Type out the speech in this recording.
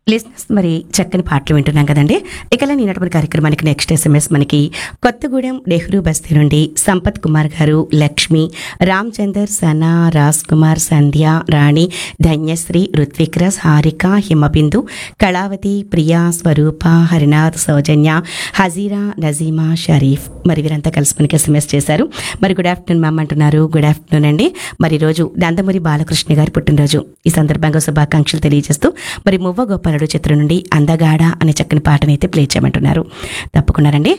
లిస్నెస్ మరి చక్కని పాటలు వింటున్నాం కదండి ఇక నేనటువంటి కార్యక్రమానికి నెక్స్ట్ ఎస్ఎంఎస్ మనకి కొత్తగూడెం నెహ్రూ బస్తీ నుండి సంపత్ కుమార్ గారు లక్ష్మి రామ్ చందర్ సనా రాజ్ కుమార్ సంధ్య రాణి ధన్యశ్రీ రుత్విక్రస్ హారిక హిమబిందు కళావతి ప్రియా స్వరూప హరినాథ్ సౌజన్య హజీరా నజీమా షరీఫ్ మరి వీరంతా కలిసి మనకి ఎస్ఎంఎస్ చేశారు మరి గుడ్ ఆఫ్టర్నూన్ మ్యామ్ అంటున్నారు గుడ్ ఆఫ్టర్నూన్ అండి మరి రోజు నందమూరి బాలకృష్ణ గారి పుట్టినరోజు ఈ సందర్భంగా శుభాకాంక్షలు తెలియజేస్తూ మరి మువ్వ గోపాలుడు చిత్రం నుండి అందగాడ అనే చక్కని పాటనైతే ప్లే చేయమంటున్నారు తప్పకుండా రండి